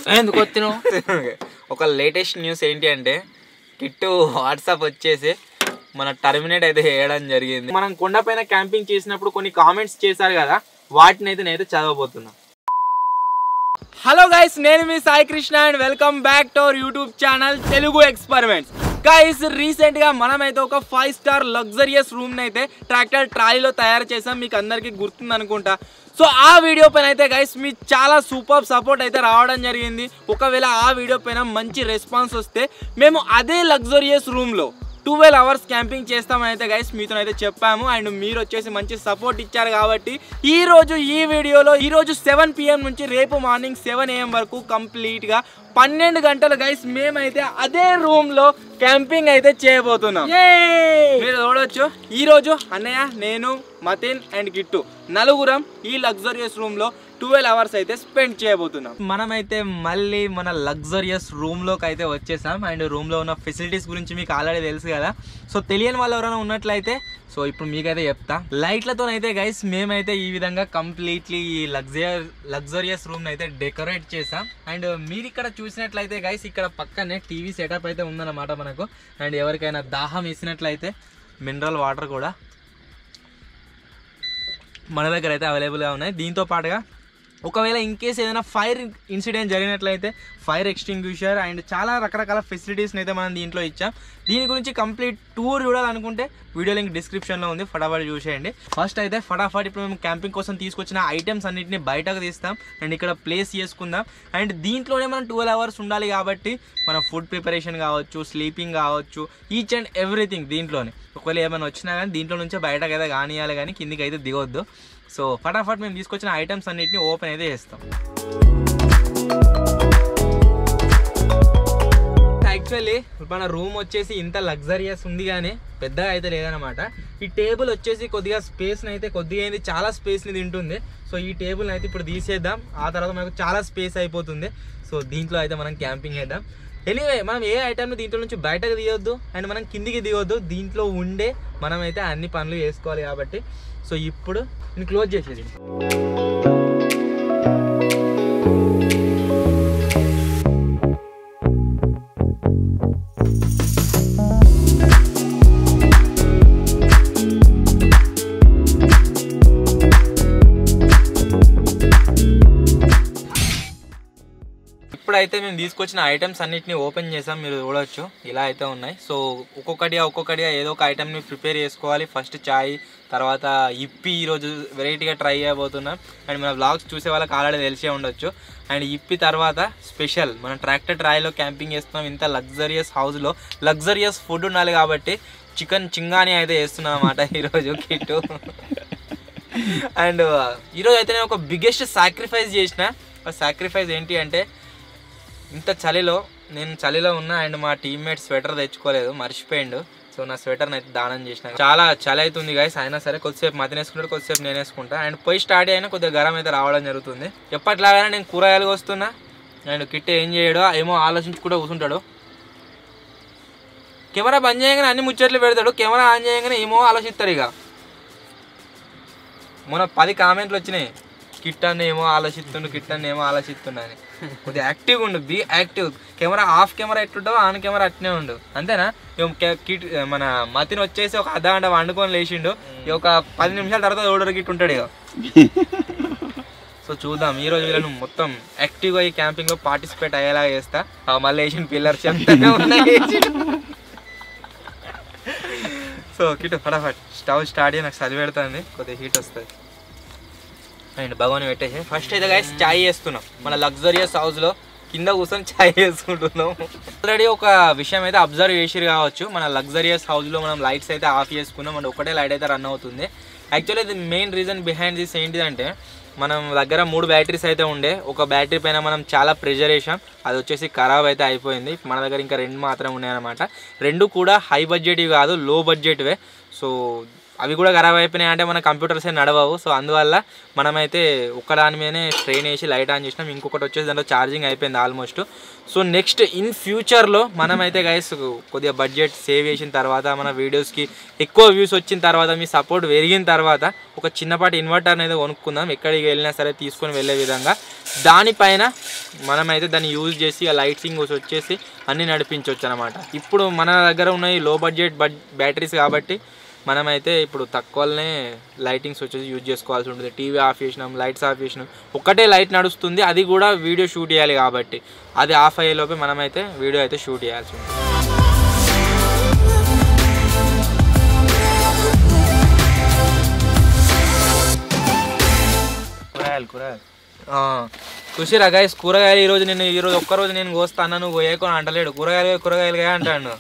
ఎందుకు వచ్చినావు ఒక లేటెస్ట్ న్యూస్ ఏంటి అంటే కిట్టు వాట్సాప్ వచ్చేసి మన టర్మినేట్ అయితే చేయడం జరిగింది మనం కొండపైన క్యాంపింగ్ చేసినప్పుడు కొన్ని కామెంట్స్ చేశారు కదా వాటిని అయితే నేనైతే చదవబోతున్నా హలో గైస్ నేను మీ Sai Krishna and welcome back to our YouTube channel Telugu experiments guys recent గా మనమైతే ఒక ఫైవ్ స్టార్ లగ్జరియస్ రూమ్ అయితే ట్రాక్టర్ ట్రాలీలో తయారు చేసాం మీకు అందరికీ గుర్తుంది అనుకుంటా సో ఆ వీడియో పైన అయితే గైస్ మీ చాలా సూపర్ సపోర్ట్ అయితే రావడం జరిగింది ఒకవేళ ఆ వీడియో పైన మంచి రెస్పాన్స్ వస్తే మేము అదే లగ్జరియస్ రూమ్లో ట్వెల్వ్ అవర్స్ క్యాంపింగ్ చేస్తామని అయితే గైస్ మీతో అయితే చెప్పాము అండ్ మీరు వచ్చేసి మంచి సపోర్ట్ ఇచ్చారు కాబట్టి ఈ రోజు ఈ వీడియోలో ఈ రోజు సెవెన్ పిఎం నుంచి రేపు మార్నింగ్ సెవెన్ ఏఎం వరకు కంప్లీట్ గా పన్నెండు గంటలు గైస్ మేమైతే అదే రూమ్ లో క్యాంపింగ్ అయితే చేయబోతున్నాం మీరు చూడొచ్చు ఈ రోజు అన్నయ్య నేను మతిన్ అండ్ కిట్టు నలుగురం ఈ లగ్జరియస్ రూమ్ లో ట్వెల్వ్ అవర్స్ అయితే స్పెండ్ చేయబోతున్నాం మనమైతే మళ్ళీ మన లగ్జరియస్ రూమ్ లోకి అయితే వచ్చేసాం అండ్ రూమ్ లో ఉన్న ఫెసిలిటీస్ గురించి మీకు ఆల్రెడీ తెలుసు కదా సో తెలియని వాళ్ళు ఎవరైనా ఉన్నట్లయితే సో ఇప్పుడు మీకైతే చెప్తా లైట్లతో అయితే గైస్ మేమైతే ఈ విధంగా కంప్లీట్లీ ఈ లగ్జరియర్ లగ్జరియస్ రూమ్ అయితే డెకరేట్ చేసాం అండ్ మీరు ఇక్కడ చూసినట్లయితే గైస్ ఇక్కడ పక్కనే టీవీ సెటప్ అయితే ఉందన్నమాట మనకు అండ్ ఎవరికైనా దాహం వేసినట్లయితే మినరల్ వాటర్ కూడా మన దగ్గర అయితే అవైలబుల్గా ఉన్నాయి దీంతో పాటుగా ఒకవేళ ఇన్ కేస్ ఏదైనా ఫైర్ ఇన్సిడెంట్ జరిగినట్లయితే ఫైర్ ఎక్స్టింగ్విషర్ అండ్ చాలా రకరకాల ఫెసిలిటీస్ని అయితే మనం దీంట్లో ఇచ్చాం దీని గురించి కంప్లీట్ టూర్ చూడాలనుకుంటే వీడియో లింక్ డిస్క్రిప్షన్లో ఉంది ఫటాఫట్ చూసేయండి ఫస్ట్ అయితే ఫటాఫట్ ఇప్పుడు మేము క్యాంపింగ్ కోసం తీసుకొచ్చిన ఐటమ్స్ అన్నిటిని బయటకు తీస్తాం అండ్ ఇక్కడ ప్లేస్ చేసుకుందాం అండ్ దీంట్లోనే మనం ట్వెల్వ్ అవర్స్ ఉండాలి కాబట్టి మన ఫుడ్ ప్రిపరేషన్ కావచ్చు స్లీపింగ్ కావచ్చు ఈచ్ అండ్ ఎవ్రీథింగ్ దీంట్లోనే ఒకవేళ ఏమైనా వచ్చినా కానీ దీంట్లో నుంచే బయటకు అయితే కానియాలి కానీ కిందికి అయితే దిగొద్దు సో ఫటాఫట్ మేము తీసుకొచ్చిన ఐటమ్స్ అన్నిటిని ఓపెన్ అయితే చేస్తాం యాక్చువల్లీ మన రూమ్ వచ్చేసి ఇంత లగ్జరియస్ ఉంది కానీ పెద్దగా అయితే లేదనమాట ఈ టేబుల్ వచ్చేసి కొద్దిగా స్పేస్ని అయితే కొద్దిగా అయింది చాలా స్పేస్ని తింటుంది సో ఈ టేబుల్ని అయితే ఇప్పుడు తీసేద్దాం ఆ తర్వాత మనకు చాలా స్పేస్ అయిపోతుంది సో దీంట్లో అయితే మనం క్యాంపింగ్ చేద్దాం ఎనీవే మనం ఏ ఐటమ్ని దీంట్లో నుంచి బయటకు తీయొద్దు అండ్ మనం కిందికి దిగొద్దు దీంట్లో ఉండే మనం అయితే అన్ని పనులు చేసుకోవాలి కాబట్టి సో ఇప్పుడు నేను క్లోజ్ చేసేది ఇప్పుడైతే మేము తీసుకొచ్చిన ఐటమ్స్ అన్నిటిని ఓపెన్ చేసాం మీరు చూడొచ్చు ఇలా అయితే ఉన్నాయి సో ఒక్కొక్కటిగా ఒక్కొక్కటిగా ఏదో ఒక ఐటమ్ని ప్రిపేర్ చేసుకోవాలి ఫస్ట్ చాయ్ తర్వాత ఇప్పి ఈరోజు వెరైటీగా ట్రై చేయబోతున్నాం అండ్ మన బ్లాగ్స్ చూసే వాళ్ళకి ఆల్రెడీ తెలిసే ఉండొచ్చు అండ్ ఇప్పి తర్వాత స్పెషల్ మన ట్రాక్టర్ ట్రాయ్లో క్యాంపింగ్ చేస్తున్నాం ఇంత లగ్జరియస్ హౌస్లో లగ్జరియస్ ఫుడ్ ఉండాలి కాబట్టి చికెన్ చింగాని అయితే చేస్తున్నాం అన్నమాట ఈరోజు కిట్టు అండ్ ఈరోజు అయితే నేను ఒక బిగ్గెస్ట్ సాక్రిఫైస్ చేసిన ఆ సాక్రిఫైస్ ఏంటి అంటే ఇంత చలిలో నేను చలిలో ఉన్నా అండ్ మా టీమ్మేట్ స్వెటర్ తెచ్చుకోలేదు మర్చిపోయిండు సో నా స్వెటర్ని అయితే దానం చేసిన చాలా చలి అవుతుంది గాయస్ అయినా సరే కొద్దిసేపు మతిని వేసుకుంటాడు కొద్దిసేపు నేను వేసుకుంటా అండ్ పోయి స్టార్ట్ అయినా కొద్దిగా గరం అయితే రావడం జరుగుతుంది ఎప్పట్లాగైనా నేను కూరగాయలు వస్తున్నా అండ్ కిట్ ఏం చేయడో ఏమో ఆలోచించుకుంటూ కూర్చుంటాడు కెమెరా బంద్ చేయగానే అన్ని ముచ్చట్లు పెడతాడు కెమెరా ఆన్ చేయగానే ఏమో ఆలోచిస్తాడు ఇక మొన్న పది కామెంట్లు వచ్చినాయి కిట్ అన్న ఏమో ఆలోచిస్తుండు కిట్ అన్న ఏమో ఆలోచిస్తుండు అని కొద్దిగా యాక్టివ్గా ఉండు be active camera off camera ఎట్లుంటావో ఆన్ కెమెరా అట్నే ఉండు అంతేనా ఏం కె- కిట్ మన మతిని వచ్చేసి ఒక అర్ధ గంట వండుకొని లేచిండు ఇక ఒక పది నిమిషాల తర్వాత ఓడర్ గిట్ ఉంటాడు ఇక సో చూద్దాం ఈ రోజు వీళ్ళను మొత్తం యాక్టివ్గా ఈ క్యాంపింగ్ లో పార్టిసిపేట్ అయ్యేలా చేస్తా ఆ మళ్ళీ వేసిన పిల్లర్స్ చెప్తానే ఉన్నాయి సో కిట్ ఫటాఫట్ స్టవ్ స్టార్ట్ అయ్యి నాకు చలి పెడుతుంది కొద్దిగా హీట్ వస్తుంది అండ్ భగవాన్ పెట్టేసి ఫస్ట్ అయితే గైస్ చాయ్ చేస్తున్నాం మన లగ్జరియస్ హౌస్ లో కింద కూర్చొని చాయ్ చేసుకుంటున్నాం ఆల్రెడీ ఒక విషయం అయితే అబ్జర్వ్ చేసిరు కావచ్చు మన లగ్జరియస్ హౌస్ లో మనం లైట్స్ అయితే ఆఫ్ చేసుకున్నాం అండ్ ఒకటే లైట్ అయితే రన్ అవుతుంది యాక్చువల్లీ ఇది మెయిన్ రీజన్ బిహైండ్ దిస్ ఏంటిదంటే మనం దగ్గర మూడు బ్యాటరీస్ అయితే ఉండే ఒక బ్యాటరీ పైన మనం చాలా ప్రెషర్ వేసాం అది వచ్చేసి ఖరాబ్ అయితే అయిపోయింది మన దగ్గర ఇంకా రెండు మాత్రం ఉన్నాయన్నమాట రెండు కూడా హై బడ్జెట్వి కాదు లో బడ్జెట్వే సో అవి కూడా ఖరాబ్ అయిపోయినాయి అంటే మన కంప్యూటర్స్ ఏ నడవవు సో అందువల్ల మనమైతే ఒక్కదాని మీదనే స్ట్రెయిన్ వేసి లైట్ ఆన్ చేసినాం ఇంకొకటి వచ్చేసి దాంట్లో ఛార్జింగ్ అయిపోయింది ఆల్మోస్ట్ సో నెక్స్ట్ ఇన్ ఫ్యూచర్లో మనమైతే గైస్ కొద్దిగా బడ్జెట్ సేవ్ చేసిన తర్వాత మన వీడియోస్కి ఎక్కువ వ్యూస్ వచ్చిన తర్వాత మీ సపోర్ట్ పెరిగిన తర్వాత ఒక చిన్నపాటి ఇన్వర్టర్ అనేది కొనుక్కుందాం ఎక్కడికి వెళ్ళినా సరే తీసుకొని వెళ్ళే విధంగా దానిపైన మనమైతే దాన్ని యూజ్ చేసి ఆ లైటింగ్ వచ్చేసి అన్నీ నడిపించవచ్చు అనమాట ఇప్పుడు మన దగ్గర ఉన్నాయి లో బడ్జెట్ బడ్ బ్యాటరీస్ కాబట్టి మనమైతే ఇప్పుడు తక్కువనే లైటింగ్స్ వచ్చేసి యూజ్ చేసుకోవాల్సి ఉంటుంది టీవీ ఆఫ్ చేసినాం లైట్స్ ఆఫ్ చేసినాం ఒక్కటే లైట్ నడుస్తుంది అది కూడా వీడియో షూట్ చేయాలి కాబట్టి అది ఆఫ్ అయ్యేలోపే మనమైతే వీడియో అయితే షూట్ చేయాల్సి ఉంటుంది కూరగాయలు కూరగాయలు చూసిరా గైస్ కూరగాయలు ఈరోజు నేను ఈరోజు ఒక్కరోజు నేను కోస్తాను నువ్వు కోయకొని అంటలేడు కూరగాయలు కూరగాయలుగా అంటాడు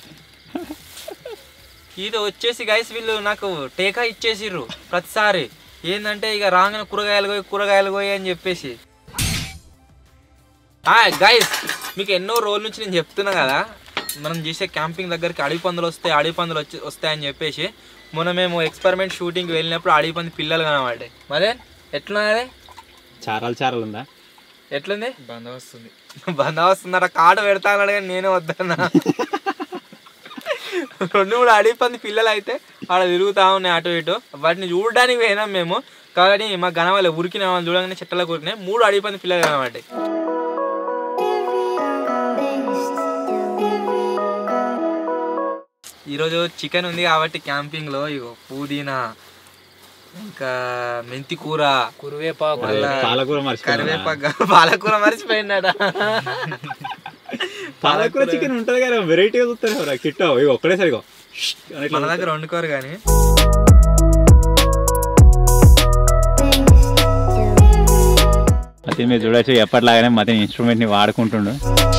ఇది వచ్చేసి గైస్ వీళ్ళు నాకు టేకా ఇచ్చేసిర్రు ప్రతిసారి ఏంటంటే ఇక రాగానే కూరగాయలు కోయి కూరగాయలు కోయి అని చెప్పేసి గైస్ మీకు ఎన్నో రోజుల నుంచి నేను చెప్తున్నా కదా మనం చేసే క్యాంపింగ్ దగ్గరికి అడవి పందులు వస్తాయి అడవి పందులు వచ్చి వస్తాయని చెప్పేసి మొన్న మేము ఎక్స్పెరిమెంట్ షూటింగ్కి వెళ్ళినప్పుడు అడవి పంది పిల్లలు కనబడ్డాయి మరే ఎట్లా అదే చారాలు చారాలు ఉందా ఎట్లుంది బంద వస్తుంది బంద వస్తుందట కాట పెడతా అన్నాడు కానీ నేనే వద్దన్నా రెండు మూడు అడవి పంది పిల్లలు అయితే ఆడ తిరుగుతా ఉన్నాయి అటు ఇటు వాటిని చూడడానికి పోయినాం మేము కాబట్టి మా గనవాళ్ళు ఉరికిన వాళ్ళు చూడగానే చెట్టలకు ఉరికినాయి మూడు అడవి పంది పిల్లలు కనబడ్డాయి ఈరోజు చికెన్ ఉంది కాబట్టి క్యాంపింగ్లో ఇగో పుదీనా ఇంకా మెంతి కూర కురువేపాకు మళ్ళా పాలకూర మర్చిపోయినా కరివేపాకు పాలకూర మర్చిపోయిందట పాలకూర చికెన్ ఉంటది కదా వెరైటీగా చూస్తారు ఎవరా కిట్టో ఇక ఒక్కడే సరిగో మన దగ్గర వండుకోరు కానీ మతి మీరు చూడొచ్చు ఎప్పటిలాగానే మతి ఇన్స్ట్రుమెంట్ ని వాడుకుంటుండు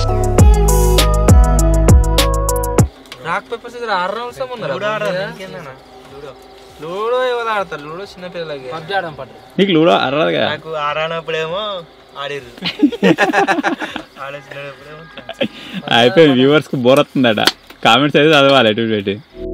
రాక్ పేపర్స్ దగ్గర ఆరు రౌండ్స్ ఉన్నారు లూడో ఎవరు ఆడతారు లూడో చిన్న పిల్లలకి పబ్జి ఆడడం పట్టు నీకు లూడో అర్రాదు కదా నాకు ఆడనప్పుడేమో ఆడిర్రు ఆడేసినప్పుడేమో అయిపోయింది వ్యూవర్స్ కు బోర్ వస్తుందట కామెంట్స్ అయితే చదవాలి ఎటు పెట్టి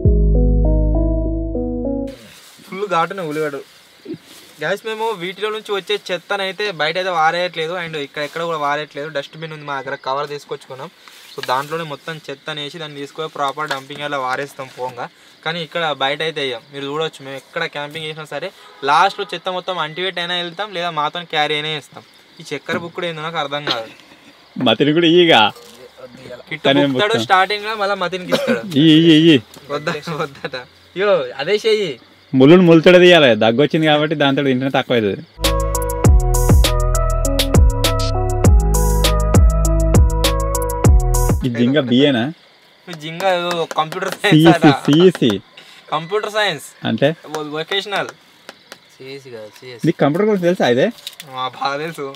ఫుల్ ఘాటున ఉలిగడు గ్యాస్ మేము వీటిలో నుంచి వచ్చే చెత్తనైతే బయట అయితే వారేయట్లేదు అండ్ ఇక్కడ ఎక్కడ కూడా వారేయట్లేదు డస్ట్బిన్ ఉంది మా దగ్గర కవర్ తీసుకొచ్చుకున్నాం సో దాంట్లోనే మొత్తం చెత్త వేసి దాన్ని తీసుకొని ప్రాపర్ డంపింగ్ అలా వారేస్తాం పోంగా కానీ ఇక్కడ బయట అయితే వేయం మీరు చూడొచ్చు మేము ఎక్కడ క్యాంపింగ్ చేసినా సరే లాస్ట్లో చెత్త మొత్తం అంటివేట్ అయినా వెళ్తాం లేదా మాతో క్యారీ అయినా వేస్తాం ఈ చక్కెర బుక్ కూడా ఏందో నాకు అర్థం కాదు మతిని కూడా ఈగా కిట్టు తనే బుక్తాడు మొత్తం. స్టార్టింగ్ లో మళ్ళీ మతినికి ఇస్తాడు ఈ ఈ ఈ వద్దా వద్దట అయ్యో అదే చెయ్యి ముళ్ళును ముల్చడ తీయాలి దగ్గు వచ్చింది కాబట్టి దాంతో తింటేనే తక్కువ అవుతుంది ఈ జింగ బిఏనా మీ జింగ కంప్యూటర్ సైన్స్ సిఈసి అట సిఈసి కంప్యూటర్ సైన్స్ అంటే వొకేషనల్ చేసి కదా చేసి నీకు కంప్యూటర్ గురించి తెలుసా ఇదే మా బాగా తెలుసు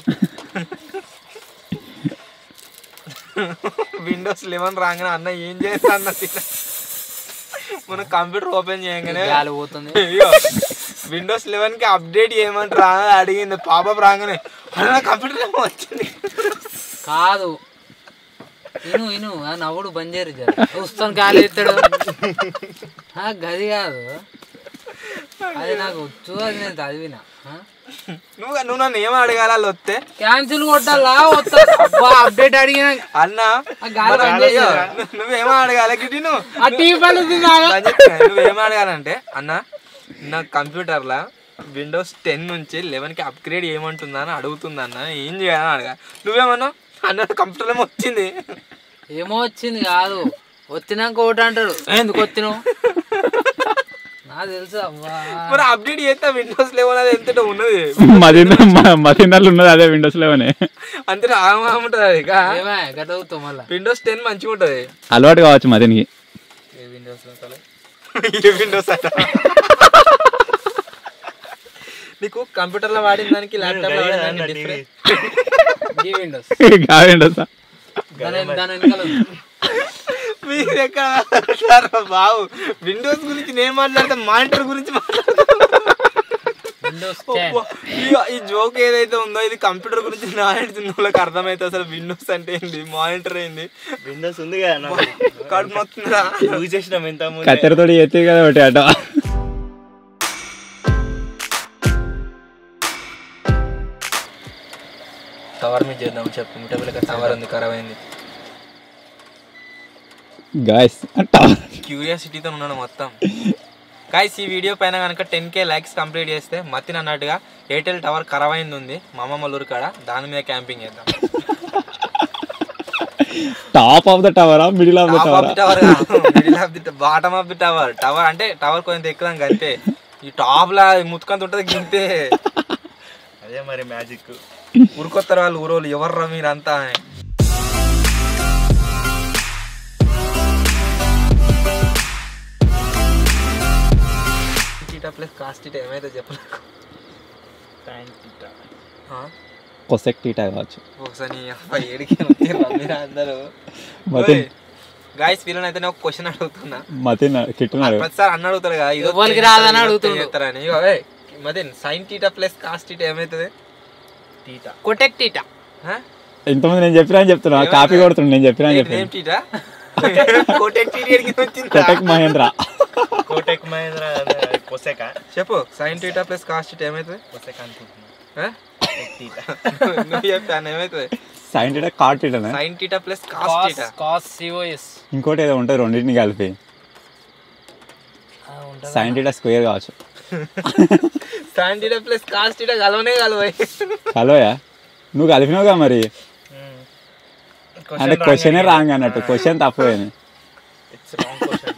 విండోస్ లెవెన్ రాగానే అన్న ఏం చేస్తా అన్న మన కంప్యూటర్ ఓపెన్ చేయగానే గాలి పోతుంది విండోస్ లెవెన్ కి అప్డేట్ చేయమంటారా అని అడిగింది పాప రాగానే అన్న కంప్యూటర్ ఏమో వచ్చింది కాదు ఇను ఇను ఆ నవ్వుడు బంద్ చేయరు జర చూస్తాను గాలి ఎత్తాడు ఆ, గది కాదు అది నాకు వచ్చు అది నేను చదివిన ఆ? నువ్వు నువ్వు నన్ను ఏం అడగాలి వాళ్ళు వస్తే క్యాన్సిల్ కొట్టాలా వస్తా అబ్బా అప్డేట్ అడిగిన అన్న ఆ గాలి మరి బంద్ చేయి. అయ్యో, ను- నువ్వేమో అడగాలి గిట్టి నువ్వు ఆ టీవీ పడుతుంది బంద్ చేయి. నువ్వేం అడగాలంటే అన్న నా కంప్యూటర్లో విండోస్ టెన్ నుంచి లెవెన్కి అప్గ్రేడ్ ఏమంటుందా అని అడుగుతుంది అన్న ఏం చేయాలని అడగా నువ్వేమన్నా అన్న కంప్యూటర్ ఏమో వచ్చింది ఏమో వచ్చింది కాదు వచ్చినాక ఒకటి అంటాడు ఎందుకు వచ్చినావు నాకు తెలుసు అబ్బా మరి అప్డేట్ చేస్తే విండోస్ లెవెన్ అది ఎంత ఉన్నది మదీన మదీనాలు ఉన్నది అదే విండోస్ లోనే అంతే ఉంటుంది అది ఇక ఏమే గట్ట అవుతావు మళ్ళా విండోస్ టెన్ మంచిగా ఉంటుంది అలవాటు కావచ్చు మదీనికి ఏ విండోస్ ఏ విండోస్ అట నీకు కంప్యూటర్లో వాడిన దానికి ల్యాప్టాప్లో వాడిన దానికి డిఫరెన్స్ ఈ విండోస్ గా విండోసా దాని దాని వెనకాల ఉంది. మీరు ఎక్కడ మాట్లాడతారు బాబు విండోస్ గురించి నేను మాట్లాడితే మానిటర్ గురించి మాట్లాడతా విండోస్ టెన్ ఈ జోక్ ఏదైతే ఉందో ఇది కంప్యూటర్ గురించి నాలెడ్జ్ ఉన్న వాళ్ళకి అర్థమైతే అసలు విండోస్ అంటే ఏంది మానిటర్ ఏంది విండోస్ ఉంది కదా నాకు కడుపు మొత్తుందా యూజ్ చేసినాం ఎంత ముందు కత్తెరతోటి ఎత్తి కదా ఒకటి అట టవర్ మీద చేద్దాం చెప్పు ముఠాపిల్లక టవర్ ఉంది ఖరాబ్ అయింది గాయస్ క్యూరియాసిటీతో ఉన్నాను మొత్తం గాయస్ ఈ వీడియో పైన కనుక టెన్ కే లైక్స్ కంప్లీట్ చేస్తే మతిన్ అన్నట్టుగా ఎయిర్టెల్ టవర్ ఖరాబ్ అయింది ఉంది మా అమ్మమ్మ ఊరు కాడ దాని మీద క్యాంపింగ్ చేద్దాం టాప్ ఆఫ్ ద టవరా middle of the top of టవరా the tower middle of the bottom of the tower tower అంటే టవర్ కొంచెం ఎక్కుదాం అంతే ఈ టాప్ లా ముత్తుకంత ఉంటుంది గింతే అదే మరి మ్యాజిక్ ఊరుకొత్తారు వాళ్ళు ఊరోళ్ళు ఎవర్రా మీరంతా అని. టీటా ప్లస్ కాస్ట్ టీటా ఏమైతే చెప్పలేదు కొసెక్ టీటా కావచ్చు ఒకసారి నీ అబ్బాయి ఏడికి వచ్చిర్రా మీరు అందరూ మతిన్ గాయస్ వీళ్ళని అయితే నేను ఒక క్వశ్చన్ అడుగుతున్నా మతిన్ కిట్టున్నాడు ప్రతిసారి అన్న అడుగుతాడు కదా ఇది ఎవరికి రాదని అడుగుతుండు. చేస్తారని మదిన్ sine theta plus cos theta ఏమవుతుంది టీటా కొటెక్ టీటా హ? ఇంతమంది నేను చెప్పినా అని చెప్తున్నా ఏమన్నా? కాపీ కొడుతున్నా నేను చెప్పినా అని ఏంటి చెప్పాను ఏం టీటా కోటెక్ టీటీ ఎడికి వచ్చిందా కొటెక్ మహేంద్ర కోటెక్ మహేంద్ర కొసెక చెప్పు sine theta plus cos theta ఏమవుతుంది కొసెక అనుకుంటున్నా హ? టీటా నువ్వు చెప్తాను ఏమవుతుంది సైన్ టీటా కార్ టీటానా sine theta plus cos cos theta cos C O S ఇంకోటి ఏదో ఉంటుంది రెండింటిని కలిపి సైన్ టీటా స్క్వేర్ కావచ్చు sine theta plus cos theta కలవనే కలవాయి హలోయా నువ్వు కలిపినావుగా మరి అంటే క్వశ్చనే రాంగ్ అన్నట్టు క్వశ్చన్ తక్కువైంది ఇట్స్ రాంగ్ క్వశ్చన్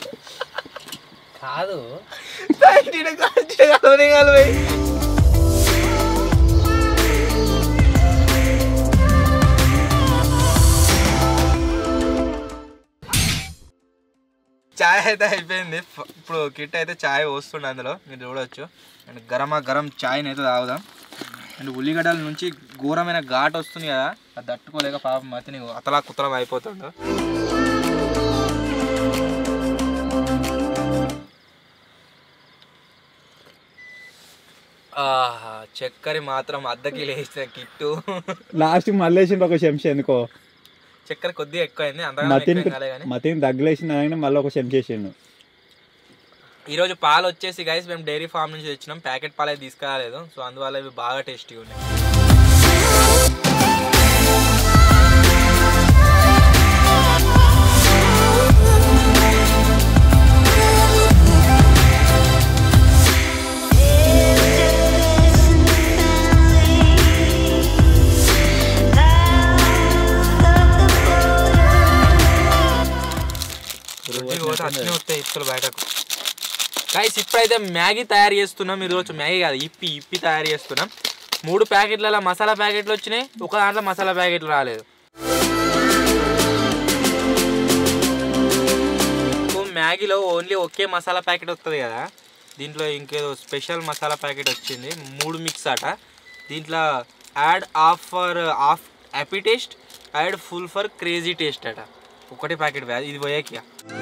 కాదు సైన్ టీటా కాస్ట్ టీటా కలవనే కలవాయి చాయ్ అయితే అయిపోయింది ఫ- ఇప్పుడు కిట్ అయితే చాయ్ పోస్తుండే అందులో మీరు చూడొచ్చు అండ్ గరమా గరం చాయ్ని అయితే తాగుదాం అండ్ ఉల్లిగడ్డల నుంచి ఘోరమైన ఘాట్ వస్తుంది కదా అది తట్టుకోలేక పాపం మతి నీకు అతలా కుతలం అయిపోతుండు ఆహా చక్కెర మాత్రం అద్దకి లేచిన కిట్టు లాస్ట్ మళ్ళీ వేసిండు ఒక చెంచా ఎందుకో చక్కెర కొద్దిగా ఎక్కువైంది అంతగా మతిన్ ఎక్కువ కాలే కానీ మతిన్ దగ్గలేసిన మళ్ళీ ఒక చెంచా వేసిండు ఈరోజు పాలు వచ్చేసి గైస్ మేము డైరీ ఫామ్ నుంచి తెచ్చినాం ప్యాకెట్ పాలు అయితే తీసుకురాలేదు సో అందువల్ల ఇవి బాగా టేస్టీగా ఉన్నాయి రుచి పోతే అట్నే వస్తాయి ఇప్పులు బయటకు గైస్ ఇప్పుడైతే మ్యాగీ తయారు చేస్తున్నాం ఈరోజు మ్యాగీ కాదు ఇప్పి ఇప్పి తయారు చేస్తున్నాం మూడు ప్యాకెట్లలో మసాలా ప్యాకెట్లు వచ్చినాయి ఒక దాంట్లో మసాలా ప్యాకెట్లు రాలేదు సో మ్యాగీలో ఓన్లీ ఒకే మసాలా ప్యాకెట్ వస్తుంది కదా దీంట్లో ఇంకేదో స్పెషల్ మసాలా ప్యాకెట్ వచ్చింది మూడు మిక్స్ అట దీంట్లో ad off for off happy taste ad full for crazy taste అట ఒకటే ప్యాకెట్ ఇది పోయాక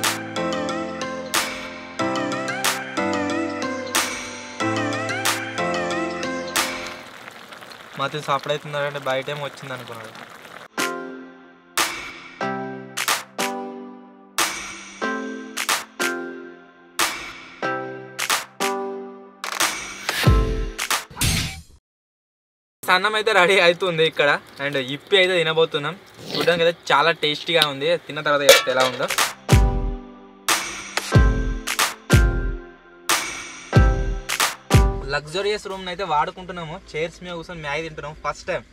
మాతో సప్లై అవుతున్నాడంటే బయట ఏమో వచ్చింది అనుకున్నాడు అన్నం అయితే రెడీ అవుతుంది ఇక్కడ అండ్ ఇప్పి అయితే తినబోతున్నాం చూడడానికి అయితే చాలా టేస్టీగా ఉంది తిన్న తర్వాత చెప్తే ఎలా ఉందో లగ్జరియస్ రూమ్ అయితే వాడుకుంటున్నాము చైర్స్ మీద కూర్చొని మ్యాగీ తింటున్నాము ఫస్ట్ టైం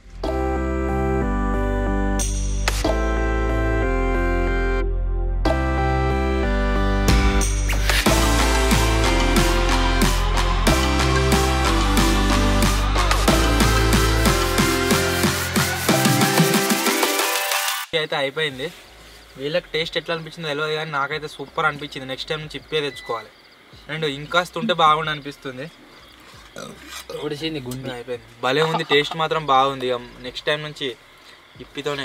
అయితే అయిపోయింది వీళ్ళకి టేస్ట్ ఎట్లా అనిపించిందో తెలియదు కానీ నాకైతే సూపర్ అనిపించింది నెక్స్ట్ టైం నుంచి ఇప్పే తెచ్చుకోవాలి అండ్ ఇంకా ఉంటే బాగుండు అనిపిస్తుంది ఉడిచింది గుండె అయిపోయింది భలే ఉంది టేస్ట్ మాత్రం బాగుంది నెక్స్ట్ టైం నుంచి ఇప్పితోనే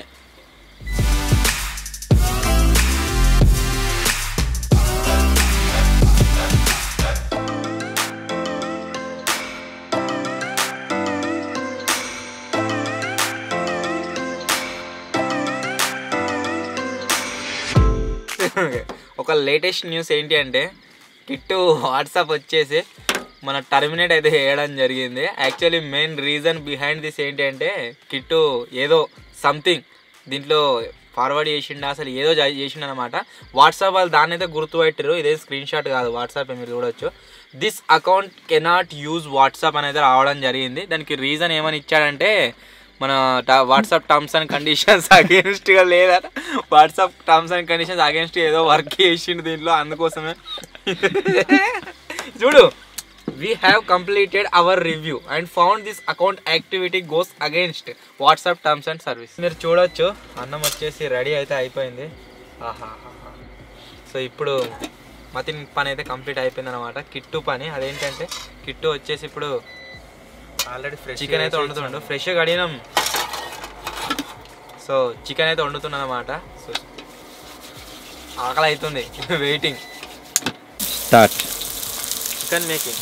ఒక లేటెస్ట్ న్యూస్ ఏంటి అంటే కిట్టు వాట్సాప్ వచ్చేసి మన టర్మినేట్ అయితే చేయడం జరిగింది actually main reason behind this ఏంటి అంటే కిట్టు ఏదో సంథింగ్ దీంట్లో ఫార్వర్డ్ చేసిండు అసలు ఏదో చేసిండు అనమాట వాట్సాప్ వాళ్ళు దాన్ని అయితే గుర్తుపెట్టారు ఇదే స్క్రీన్ షాట్ కాదు వాట్సాప్ మీరు చూడొచ్చు this account cannot use WhatsApp అనేది రావడం జరిగింది దానికి రీజన్ ఏమని ఇచ్చాడంటే మన వాట్సాప్ టర్మ్స్ అండ్ కండిషన్స్ అగేన్స్ట్గా లేదా WhatsApp terms and conditions against ఏదో వర్క్ చేసిండు దీంట్లో అందుకోసమే చూడు we have completed our review and found this account activity goes against WhatsApp terms and service మీరు చూడొచ్చు అన్నం వచ్చేసి రెడీ అయితే అయిపోయింది ఆహాహాహా సో ఇప్పుడు మతిన్ పని అయితే కంప్లీట్ అయిపోయింది అనమాట కిట్టు పని అదేంటంటే కిట్టు వచ్చేసి ఇప్పుడు ఆల్రెడీ ఫ్రెష్ చికెన్ అయితే వండుతుండు ఫ్రెష్గా కడిగినాం సో చికెన్ అయితే వండుతున్నాను అనమాట సో ఆకలి అవుతుంది వెయిటింగ్ స్టార్ట్ చికెన్ మేకింగ్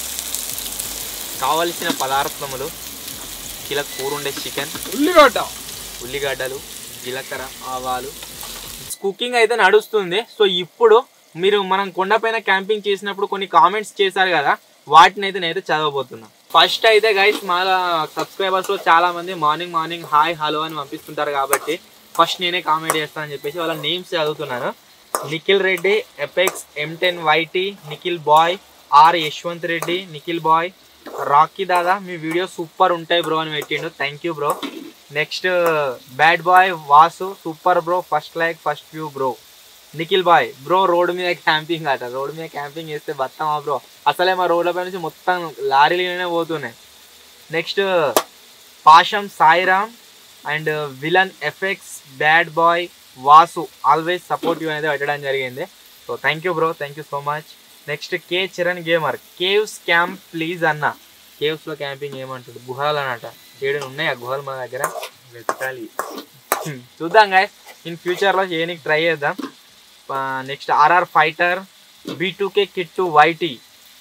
కావలసిన పదార్థములు కిలో కూర ఉండే చికెన్ ఉల్లిగడ్డ ఉల్లిగడ్డలు జీలకర్ర ఆవాలు కుకింగ్ అయితే నడుస్తుంది సో ఇప్పుడు మీరు మనం కొండపైన క్యాంపింగ్ చేసినప్పుడు కొన్ని కామెంట్స్ చేశారు కదా వాటిని అయితే నేనైతే చదవబోతున్నా ఫస్ట్ అయితే గైస్ మా సబ్స్క్రైబర్స్ లో చాలా మంది మార్నింగ్ మార్నింగ్ హాయ్ హలో అని పంపిస్తుంటారు కాబట్టి ఫస్ట్ నేనే కామెంట్ చేస్తానని చెప్పేసి వాళ్ళ నేమ్స్ చదువుతున్నాను Nikhil Reddy apex M ten YT Nikhil boy R Yashwanth Reddy Nikhil boy Rocky Dada మీ వీడియో సూపర్ ఉంటాయి బ్రో అని పెట్టిండు thank you bro next bad boy Vasu super bro first like first view bro Nikhil boy bro road మీద క్యాంపింగ్ అట రోడ్డు మీద క్యాంపింగ్ చేస్తే బత్తమా బ్రో అసలే మా రోడ్లపై నుంచి మొత్తం లారీలోనే పోతున్నాయి next Pasham Sairam and villain effects bad boy Vasu always support you అనేది పెట్టడం జరిగింది so thank you bro thank you so much next K Charan gamer caves camp please అన్న కేవ్స్లో క్యాంపింగ్ ఏమంటాడు గుహలు అన్నట ఏడు ఉన్నాయా గుహలు మన దగ్గర వెతకాలి చూద్దాం గాయ ఇన్ ఫ్యూచర్లో చేయడానికి ట్రై చేద్దాం next RR fighter B two K Kittu YT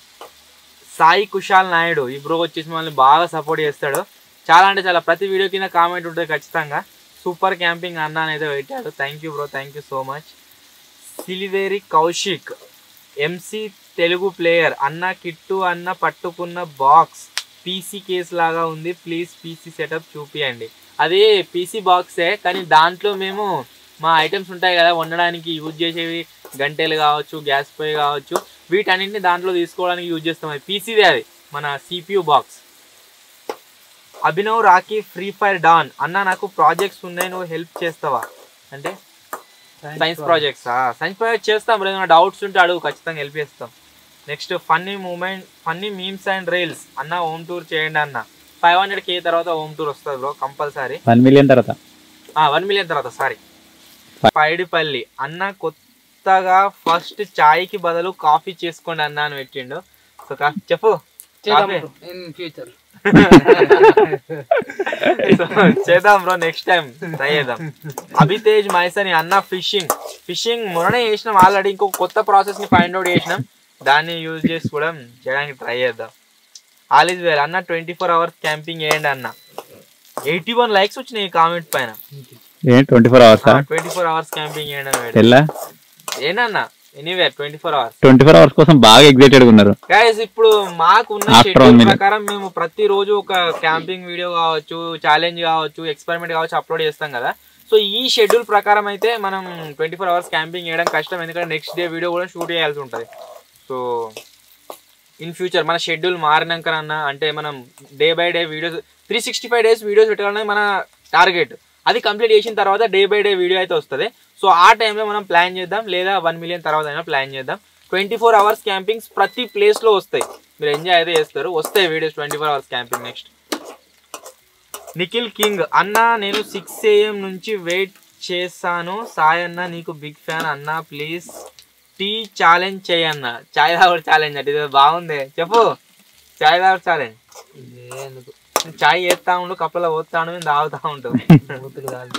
Sai Kushal Naidu ఈ బ్రో వచ్చేసి మనల్ని బాగా సపోర్ట్ చేస్తాడు చాలా అంటే చాలా ప్రతి వీడియో కింద కామెంట్ ఉంటుంది ఖచ్చితంగా సూపర్ క్యాంపింగ్ అన్న అని అయితే పెట్టాడు thank you bro thank you so much Siliveri Kaushik MC Telugu player అన్న కిట్టు అన్న పట్టుకున్న బాక్స్ పీసీ కేస్ లాగా ఉంది ప్లీజ్ పీసీ సెటప్ చూపియండి అది పీసీ బాక్సే కానీ దాంట్లో మేము మా ఐటమ్స్ ఉంటాయి కదా వండడానికి యూజ్ చేసేవి గంటెలు కావచ్చు గ్యాస్ పొయ్యి కావచ్చు వీటన్నింటిని దాంట్లో తీసుకోవడానికి యూజ్ చేస్తాం అది పీసీదే అది మన CPU box Abhinav Rocky free fire don అన్న నాకు ప్రాజెక్ట్స్ ఉన్నాయి నువ్వు హెల్ప్ చేస్తావా అంటే సైన్స్ ప్రాజెక్ట్స్ సైన్స్ ప్రాజెక్ట్ చేస్తాం మరి ఏమైనా డౌట్స్ ఉంటే అడుగు ఖచ్చితంగా హెల్ప్ చేస్తాం next funny moment funny memes and reels అన్న హోమ్ టూర్ చేయండి అన్న ఫైవ్ హండ్రెడ్ కే తర్వాత హోమ్ టూర్ వస్తుంది బ్రో కంపల్సరీ వన్ మిలియన్ తర్వాత వన్ మిలియన్ తర్వాత సారీ పైడిపల్లి అన్న కొత్తగా ఫస్ట్ చాయ్కి బదులు కాఫీ చేసుకోండి అన్న అని పెట్టిండు సో కా- చెప్పు కాఫీ. ఇన్ ఫ్యూచర్ సో చేద్దాం బ్రో నెక్స్ట్ టైం ట్రై చేద్దాం అభితేజ్ మైసని అన్న ఫిషింగ్ ఫిషింగ్ మొన్ననే చేసినాం ఆల్రెడీ ఇంకొక కొత్త ప్రాసెస్ ని ఫైండ్ అవుట్ చేసినాం దాన్ని యూజ్ చేసి కూడా చేయడానికి ట్రై చేద్దాం ఆల్ ఇస్ వెల్ అన్న ట్వంటీ ఫోర్ అవర్స్ క్యాంపింగ్ చేయండి అన్న ఎయిటీ వన్ లైక్స్ వచ్చినాయి ఈ కామెంట్ పైన ఏంటి ట్వంటీ ఫోర్ అవర్సా ట్వంటీ ఫోర్ అవర్స్ క్యాంపింగ్ చేయండి అని పెట్టాడు. తెల్లా ఏనన్నా anyway twenty four hours twenty four hours కోసం బాగా ఎగ్జైటెడ్ ఉన్నారు గైస్ ఇప్పుడు మాకున్న After షెడ్యూల్ one minute. ప్రకారం మేము ప్రతి రోజు ఒక క్యాంపింగ్ వీడియో కావచ్చు ఛాలెంజ్ కావచ్చు ఎక్స్పెరిమెంట్ కావచ్చు అప్లోడ్ చేస్తాం కదా సో ఈ షెడ్యూల్ ప్రకారం అయితే మనం ట్వంటీ ఫోర్ అవర్స్ క్యాంపింగ్ చేయడం కష్టం ఎందుకంటే నెక్స్ట్ డే వీడియో కూడా షూట్ చేయాల్సి ఉంటుంది సో ఇన్ ఫ్యూచర్ మన షెడ్యూల్ మారినాకనన్నా అంటే మనం day by day videos three sixty five days videos పెట్టాలనేది మన టార్గెట్ అది కంప్లీట్ చేసిన తర్వాత డే బై డే వీడియో అయితే వస్తుంది సో ఆ టైంలో మనం ప్లాన్ చేద్దాం లేదా వన్ మిలియన్ తర్వాత అయినా ప్లాన్ చేద్దాం ట్వంటీ ఫోర్ అవర్స్ క్యాంపింగ్స్ ప్రతి ప్లేస్లో వస్తాయి మీరు ఎంజాయ్ అయితే చేస్తారు వస్తాయి videos twenty four hours camping next Nikhil king అన్న నేను సిక్స్ ఏఎం నుంచి వెయిట్ చేశాను సాయి అన్న నీకు బిగ్ ఫ్యాన్ అన్న ప్లీజ్ టీ ఛాలెంజ్ చేయన్న చాయ్ తాగుడు ఛాలెంజ్ అంటే ఇది బాగుంది చెప్పు చాయ్ తాగుడు ఛాలెంజ్ ఎందుకు చాయ్ చేస్తా ఉండు కప్పలో పోతాను మేము తాగుతా ఉంటాం బూతులు కాదు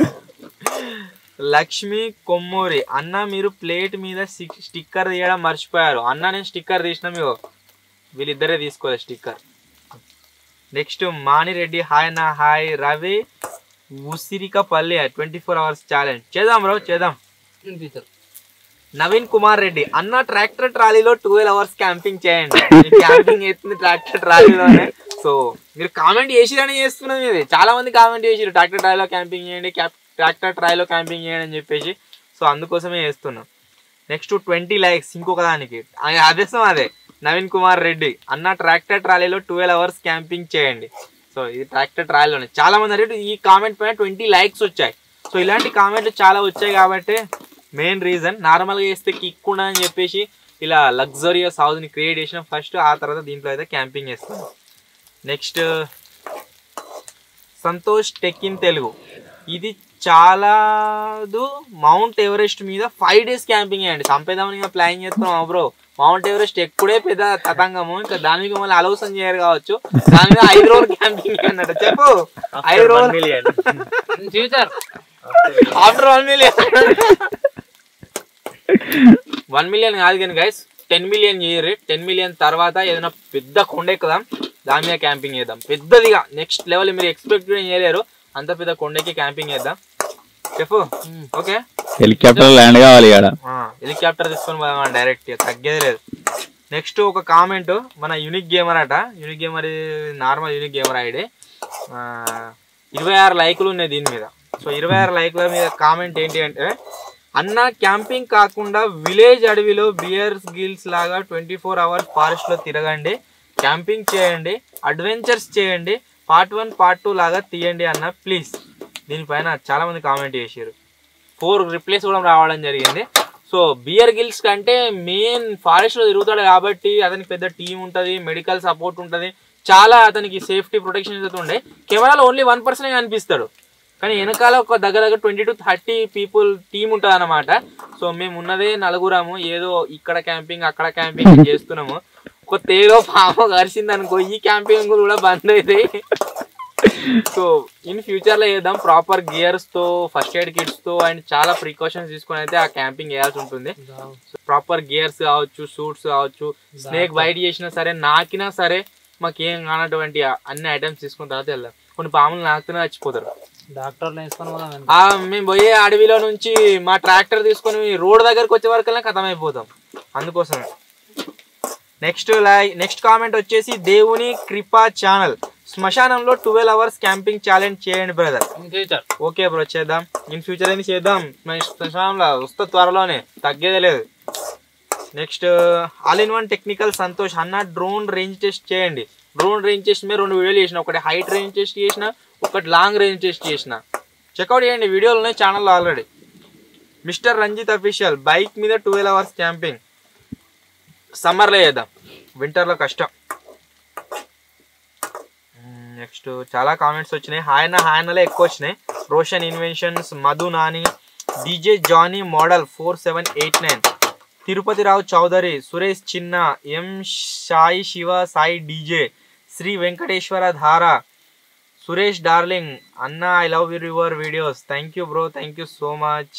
లక్ష్మి కొమ్మూరి అన్న మీరు ప్లేట్ మీద స్టిక్- స్టిక్కర్ తీయడం మర్చిపోయారు అన్న నేను స్టిక్కర్ తీసిన మీరు వీళ్ళిద్దరే తీసుకోవాలి స్టిక్కర్ నెక్స్ట్ మానిరెడ్డి హాయ్ నా hi Ravi Usirikapalli twenty four hours challenge చేద్దాం బ్రో చేద్దాం ఇన్ ఫ్యూచర్ నవీన్ కుమార్ రెడ్డి అన్న ట్రాక్టర్ ట్రాలీలో ట్వెల్వ్ అవర్స్ క్యాంపింగ్ చేయండి క్యాంపింగ్ చేస్తుంది ట్రాక్టర్ ట్రాలీలోనే సో మీరు కామెంట్ చేసిరని చేస్తున్నాం ఇది చాలా మంది కామెంట్ చేసిరు ట్రాక్టర్ ట్రాలీలో క్యాంపింగ్ చేయండి ట్రాక్టర్ ట్రాలీలో క్యాంపింగ్ చేయండి అని చెప్పేసి సో అందుకోసమే చేస్తున్నాం నెక్స్ట్ ట్వంటీ లైక్స్ ఇంకొక దానికి ఆ- అదేసం అదే నవీన్ కుమార్ రెడ్డి అన్న ట్రాక్టర్ ట్రాలీలో ట్వెల్వ్ అవర్స్ క్యాంపింగ్ చేయండి సో ఇది ట్రాక్టర్ ట్రాలీలోనే చాలా మంది అంటే ఈ కామెంట్ పైన ట్వంటీ లైక్స్ వచ్చాయి సో ఇలాంటి కామెంట్లు చాలా వచ్చాయి కాబట్టి మెయిన్ రీజన్ నార్మల్గా చేస్తే కిక్ ఉండదని చెప్పేసి ఇలా లగ్జరియస్ హౌస్ని క్రియేట్ చేసిన ఫస్ట్ ఆ తర్వాత దీంట్లో అయితే క్యాంపింగ్ చేస్తాం next Santosh tech in Telugu ఇది చాలా మౌంట్ ఎవరెస్ట్ మీద ఫైవ్ డేస్ క్యాంపింగ్ చేయండి చంపేద్దామని ఇంకా ప్లాన్ చేస్తున్నాం బ్రో మౌంట్ ఎవరెస్ట్ ఎక్కుడే పెద్ద తతంగము ఇంకా దాని మీద మళ్ళీ ఆలోచన చేయరు కావచ్చు దాని మీద ఐదు రోజులు క్యాంపింగ్ అన్నట్టు చెప్పు ఐదు రోజులు million future after one million one million కాదు కానీ గైస్ టెన్ మిలియన్ చేయరు టెన్ మిలియన్ తర్వాత ఏదైనా పెద్ద కొండ ఎక్కుదాం దాని మీద క్యాంపింగ్ చేద్దాం పెద్దదిగా నెక్స్ట్ లెవెల్ మీరు ఎక్స్పెక్ట్ చేయలేరు అంత పెద్ద కొండకి క్యాంపింగ్ చేద్దాం చెప్పు ఓకే హెలికాప్టర్ ల్యాండ్ కావాలి ఇక్కడ హెలికాప్టర్ తీసుకొని పోదాం డైరెక్ట్ తగ్గేది లేదు నెక్స్ట్ ఒక కామెంట్ మన యూనిక్ గేమర్ అట unique gamer normal unique gamer ID ఇరవై ఆరు లైకులు ఉన్నాయి దీని మీద సో ఇరవై ఆరు లైకుల మీద కామెంట్ ఏంటి అంటే అన్న క్యాంపింగ్ కాకుండా విలేజ్ అడవిలో బియర్స్ గిల్స్ లాగా ట్వంటీ ఫోర్ అవర్స్ ఫారెస్ట్లో తిరగండి క్యాంపింగ్ చేయండి అడ్వెంచర్స్ చేయండి పార్ట్ వన్ పార్ట్ టూ లాగా తీయండి అన్న ప్లీజ్ దీనిపైన చాలా మంది కామెంట్ చేశారు ఫోర్ రిప్లేస్ కూడా రావడం జరిగింది సో బియర్ గిల్స్ కంటే మెయిన్ ఫారెస్ట్ లో తిరుగుతాడు కాబట్టి అతనికి పెద్ద టీం ఉంటుంది మెడికల్ సపోర్ట్ ఉంటుంది చాలా అతనికి సేఫ్టీ ప్రొటెక్షన్ అయితే ఉండే కెమెరాలో ఓన్లీ వన్ పర్సన్ కనిపిస్తాడు కానీ వెనకాల ఒక దగ్గర దగ్గర twenty two thirty people team ఉంటుంది అనమాట సో మేము ఉన్నదే నలుగురము ఏదో ఇక్కడ క్యాంపింగ్ అక్కడ క్యాంపింగ్ చేస్తున్నాము ఒక తేలో పాము కరిసింది అనుకో ఈ క్యాంపింగ్ కూడా బంద్ అవుతాయి సో ఇన్ ఫ్యూచర్ లో చేద్దాం ప్రాపర్ గియర్స్ తో ఫస్ట్ ఎయిడ్ కిట్స్ తో అండ్ చాలా ప్రికాషన్స్ తీసుకొని అయితే ఆ క్యాంపింగ్ చేయాల్సి ఉంటుంది ప్రాపర్ గియర్స్ కావచ్చు సూట్స్ కావచ్చు స్నేక్ బైట్ చేసినా సరే నాకినా సరే మాకేం కానటువంటి ఆ అన్ని ఐటమ్స్ తీసుకున్న తర్వాత వెళ్దాం కొన్ని పాములు నాకుతూనే చచ్చిపోతారు డాక్టర్లు వేసుకొని పోదాం వెనక. ఆ మేము పోయే అడవిలో నుంచి మా ట్రాక్టర్ తీసుకొని రోడ్ దగ్గరకు వచ్చే వరకల్లా ఖతం అయిపోతాం అందుకోసమే నెక్స్ట్ లైక్ నెక్స్ట్ కామెంట్ వచ్చేసి దేవుని కృపా ఛానల్ శ్మశానంలో ట్వెల్వ్ అవర్స్ క్యాంపింగ్ ఛాలెంజ్ చేయండి brother in future okay bro చేద్దాం ఇన్ ఫ్యూచర్ ఏమి చేద్దాం మన శ్మశానంలో వస్తా త్వరలోనే తగ్గేదే లేదు next all in one technical Santosh అన్న డ్రోన్ రేంజ్ టెస్ట్ చేయండి డ్రోన్ రేంజ్ టెస్ట్ మీద రెండు వీడియోలు చేసిన ఒకటి హైట్ రేంజ్ టెస్ట్ చేసిన ఒకటి లాంగ్ రేంజ్ టెస్ట్ చేసిన చెక్అవుట్ చేయండి వీడియోలు ఉన్నాయి ఛానల్లో already mister Ranjith official bike మీద ట్వెల్వ్ అవర్స్ క్యాంపింగ్ సమ్మర్లో చేద్దాం వింటర్లో కష్టం నెక్స్ట్ చాలా కామెంట్స్ వచ్చినాయి హాయన హాయనలే ఎక్కువ వచ్చినాయి Roshan inventions Madhu Nani DJ Johnny model four seven eight nine Tirupati Rao Chowdary Suresh Chinna M Sai Siva Sai DJ Sri Venkateswara Dhara Suresh darling అన్న I love your videos thank you bro thank you so much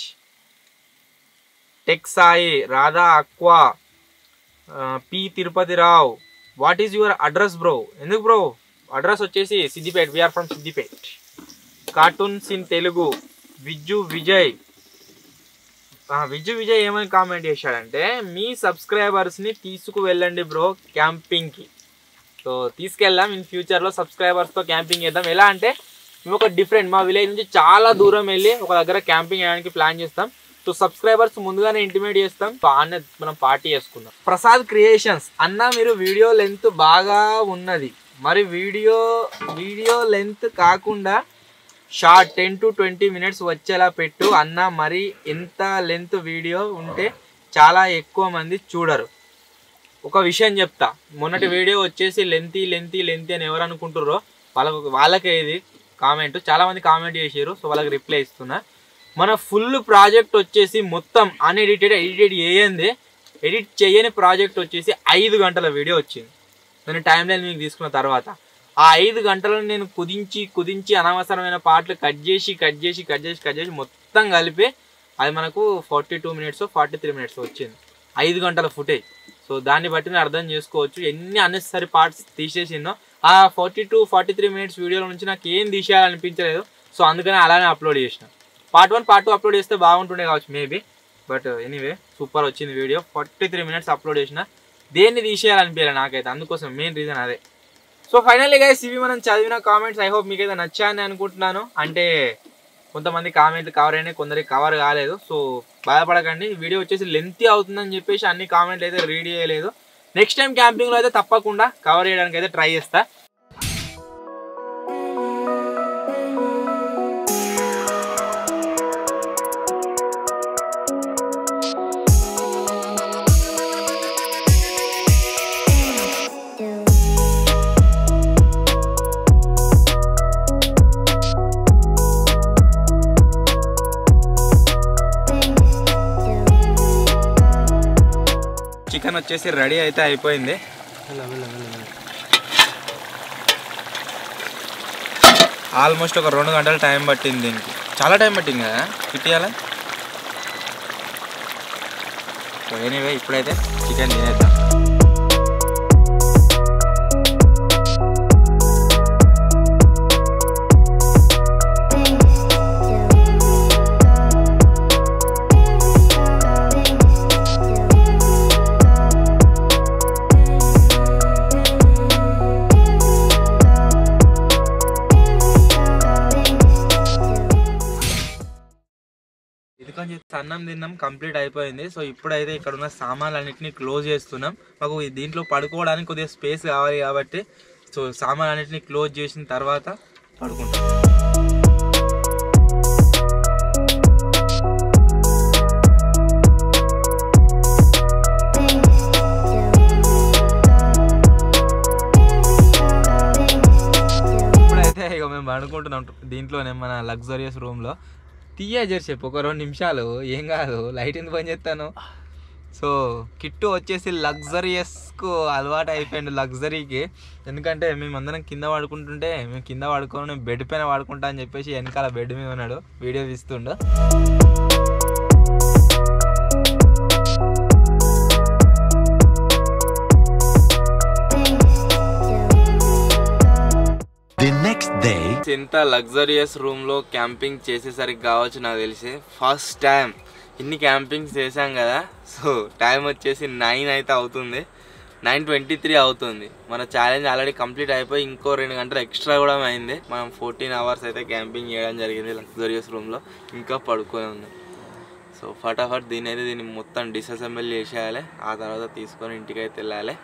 tech Sai Radha aqua P Tirupati Rao what is your address bro ఎందుకు bro address వచ్చేసి Siddipet we are from Siddipet cartoons in Telugu Vijju Vijay ఆ, విజ్జు విజయ్ ఏమని comment చేశాడంటే మీ సబ్స్క్రైబర్స్ని తీసుకు వెళ్ళండి bro క్యాంపింగ్కి సో తీసుకెళ్దాం ఇన్ ఫ్యూచర్లో సబ్స్క్రైబర్స్తో క్యాంపింగ్ చేద్దాం ఎలా అంటే మేము ఒక డిఫరెంట్ మా విలేజ్ నుంచి చాలా దూరం వెళ్ళి ఒక దగ్గర క్యాంపింగ్ చేయడానికి ప్లాన్ చేస్తాం సో సబ్స్క్రైబర్స్ ముందుగానే ఇంటిమేట్ చేస్తాం సో ఆడనే మనం పార్టీ చేసుకుందాం ప్రసాద్ క్రియేషన్స్ అన్న మీరు వీడియో లెంత్ బాగా ఉన్నది మరి వీడియో వీడియో లెంత్ కాకుండా short ten to twenty minutes వచ్చేలా పెట్టు అన్న మరి ఎంత లెంత్ వీడియో ఉంటే చాలా ఎక్కువ మంది చూడరు ఒక విషయం చెప్తా మొన్నటి వీడియో వచ్చేసి లెంతీ లెంతీ లెంతీ అని ఎవరు అనుకుంటారో వాళ్ళకు వాళ్ళకే ఇది కామెంట్ చాలా మంది కామెంట్ చేసారు సో వాళ్ళకి రిప్లై ఇస్తున్నా మన ఫుల్ ప్రాజెక్ట్ వచ్చేసి మొత్తం అన్ఎడిటెడ్ ఎడిటెడ్ చేయండి ఎడిట్ చేయని ప్రాజెక్ట్ వచ్చేసి ఐదు గంటల వీడియో వచ్చింది నేను టైం లైన్ మీకు తీసుకున్న తర్వాత ఆ ఐదు గంటలను నేను కుదించి కుదించి అనవసరమైన పాటలు కట్ చేసి కట్ చేసి కట్ చేసి కట్ చేసి మొత్తం కలిపి అది మనకు forty two minutes forty three minutes వచ్చింది ఐదు గంటల ఫుటేజ్ సో దాన్ని బట్టి నేను అర్థం చేసుకోవచ్చు ఎన్ని అన్నెసరీ పార్ట్స్ తీసేసిందో ఆ forty two forty three minutes వీడియోలో నుంచి నాకు ఏం తీసేయాలనిపించలేదు సో అందుకని అలానే అప్లోడ్ చేసిన part one part two upload చేస్తే బాగుంటుండే కావచ్చు మేబీ బట్ ఎనీవే సూపర్ వచ్చింది video forty three minutes upload చేసిన దేన్ని తీసేయాలనిపించాలి నాకైతే అందుకోసం మెయిన్ రీజన్ అదే సో ఫైనల్లీ గైస్ ఇవి మనం చదివిన కామెంట్స్ ఐ హోప్ మీకైతే నచ్చాయని అనుకుంటున్నాను అంటే కొంతమంది కామెంట్లు కవర్ అయినాయి కొందరికి కవర్ కాలేదు సో బాధపడకండి వీడియో వచ్చేసి లెంతీ అవుతుందని చెప్పేసి అన్ని కామెంట్లు అయితే రీడ్ చేయలేదు నెక్స్ట్ టైం క్యాంపింగ్లో అయితే తప్పకుండా కవర్ చేయడానికి అయితే ట్రై చేస్తా చికెన్ వచ్చేసి రెడీ అయితే అయిపోయింది ఆల్మోస్ట్ ఒక రెండు గంటల టైం పట్టింది దీనికి చాలా టైం పట్టింది కదా ఇటీయాల సో ఎనీవే ఇప్పుడైతే చికెన్ తినేద్దాం ఇదికొని చెప్పి అన్నం తిన్నాం కంప్లీట్ అయిపోయింది సో ఇప్పుడైతే ఇక్కడ ఉన్న సామాన్లన్నింటినీ క్లోజ్ చేస్తున్నాం మాకు ఈ దీంట్లో పడుకోవడానికి కొద్దిగా స్పేస్ కావాలి కాబట్టి సో సామాన్లన్నింటినీ క్లోజ్ చేసిన తర్వాత పడుకుంటాం ఇప్పుడైతే ఇక మేము పడుకుంటున్నాం దీంట్లోనే మన లగ్జరియస్ రూమ్లో తీయ జరి చెప్పు ఒక రెండు నిమిషాలు ఏం కాదు లైట్ ఎందుకు పని చేస్తాను సో కిట్టు వచ్చేసి లగ్జరియస్కు అలవాటు అయిపోయింది లగ్జరీకి ఎందుకంటే మేము అందరం కింద పడుకుంటుంటే మేము కింద పడుకోను నేను బెడ్ పైన పడుకుంటా అని చెప్పేసి వెనకాల బెడ్ మీద ఉన్నాడు వీడియో తీస్తుండు The next day. ఎంత లగ్జరియస్ రూమ్ లో క్యాంపింగ్ చేసేసరికి కావచ్చు నాకు తెలిసి ఫస్ట్ టైం ఇన్ని క్యాంపింగ్స్ చేశాం కదా సో టైం వచ్చేసి నైన్ అయితే అవుతుంది నైన్ ట్వంటీ త్రీ అవుతుంది మన ఛాలెంజ్ ఆల్రెడీ కంప్లీట్ అయిపోయి ఇంకో రెండు గంటలు ఎక్స్ట్రా కూడా అయింది మనం ఫోర్టీన్ అవర్స్ అయితే క్యాంపింగ్ చేయడం జరిగింది లగ్జరియస్ రూమ్లో ఇంకా పడుకొని ఉంది సో ఫటాఫట్ దీని అయితే దీన్ని మొత్తం డిసెసెంబుల్ చేసేయాలి ఆ తర్వాత తీసుకొని ఇంటికి అయితే వెళ్ళాలి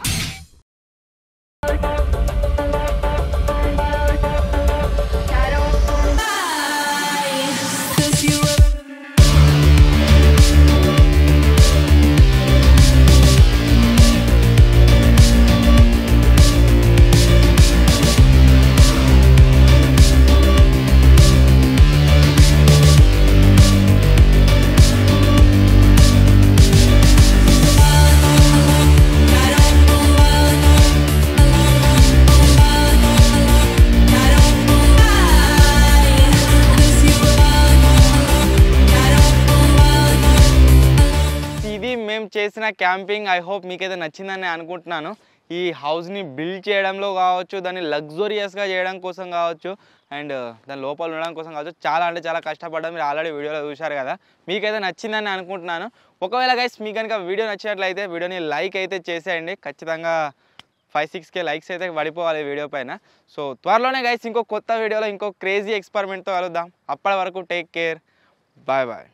ఇది మేము చేసిన క్యాంపింగ్ ఐ హోప్ మీకైతే నచ్చిందని అనుకుంటున్నాను ఈ హౌస్ని బిల్డ్ చేయడంలో కావచ్చు దాన్ని లగ్జూరియస్గా చేయడం కోసం కావచ్చు అండ్ దాని లోపల ఉండడం కోసం కావచ్చు చాలా అంటే చాలా కష్టపడ్డాం మీరు ఆల్రెడీ వీడియోలో చూశారు కదా మీకైతే నచ్చిందని అనుకుంటున్నాను ఒకవేళ గైస్ మీకు కనుక వీడియో నచ్చినట్లయితే వీడియోని లైక్ అయితే చేసేయండి ఖచ్చితంగా ఫైవ్ సిక్స్ కే లైక్స్ అయితే పడిపోవాలి ఈ వీడియో పైన సో త్వరలోనే గైస్ ఇంకో కొత్త వీడియోలో ఇంకో క్రేజీ ఎక్స్పెరిమెంట్తో కలుద్దాం అప్పటి వరకు టేక్ కేర్ బాయ్ బాయ్